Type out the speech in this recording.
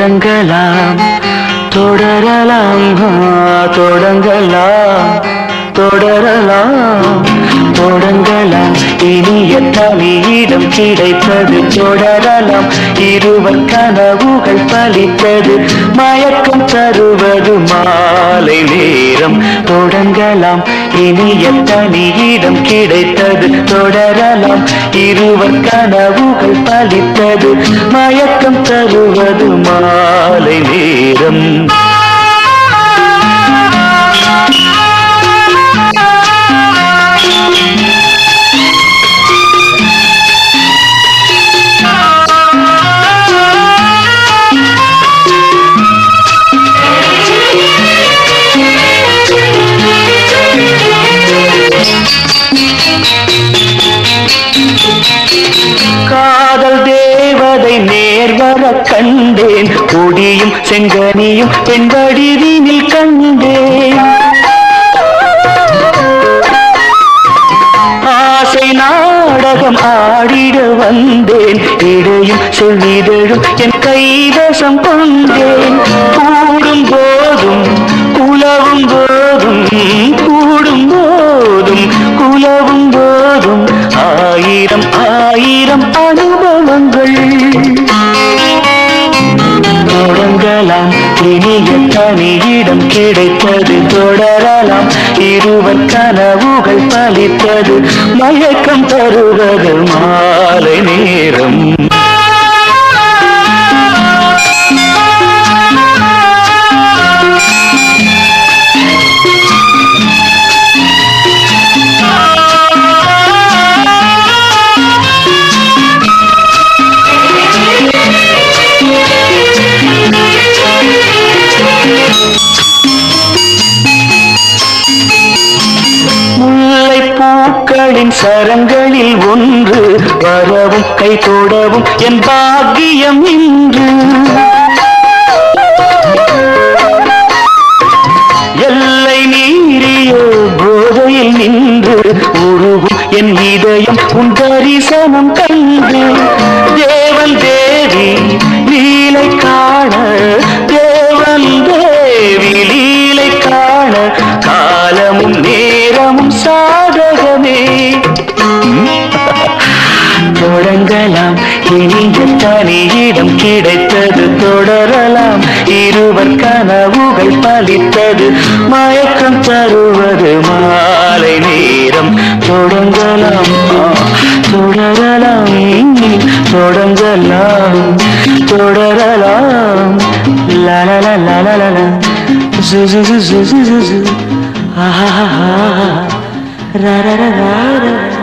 தொடங்கலாம் தொடரலாம் ஆ, தொடங்கலாம் தொடரலாம் தொடங்கலாம் இனிய தனியிடம் கிடைத்தது தொடரலாம் இருவர் கனவுகள் பலித்தது மயக்கம் தருவது மாலை நேரம் தொடங்கலாம் இனிய தனியிடம் கிடைத்தது தொடரலாம் இருவர் கனவுகள் பலித்தது மயக்கம் தருவது மாலை நேரம் காதல் தேவதை நேர்வர கண்டேன் கொடியும் செங்கனியும் பெண் வடிவினில் கண்டேன் ஆசை நாடகம் ஆடிட வந்தேன் இடையும் செவ்விதழும் என் கைவசம் கொண்டேன் கூடும் போதும் குலவும் போதும் கூடும் போதும் குலவும் போதும் ஆயிரம் ஆயிரம் அனுபவங்கள் தொடங்கலாம் இனிய தனியிடம் கிடைத்தது தொடரலாம் இருவர் கனவுகள் பலித்தது மயக்கம் தருவது மாலை நேரம் முல்லை பூக்களின் சரங்களில் ஒன்று வரவும் கை தொடவும் என் பாக்கியம் இன்று எல்லை மீறிய போதையில் நின்று உருகும் என் இதயம் உன் தரிசனம் கண்டு தேவன் தேவி லீலை காண தேவன் தேவி லீலை காண காலமும் நேரமும் சாதகமே தொடங்கலாம் இனிய தனியிடம் கிடைத்தது தொடரலாம் இருவர் கனவுகள் பலித்தது மயக்கம் தருவது மாலை நேரம் தொடங்கலாம் ஆ, தொடரலாம் தொடங்கலாம் தொடரலாம் லலல லலல ஜு ஜு ஜு ஜு ஜு ஜு ஜு ஆஹா ரா ரா ரா ரா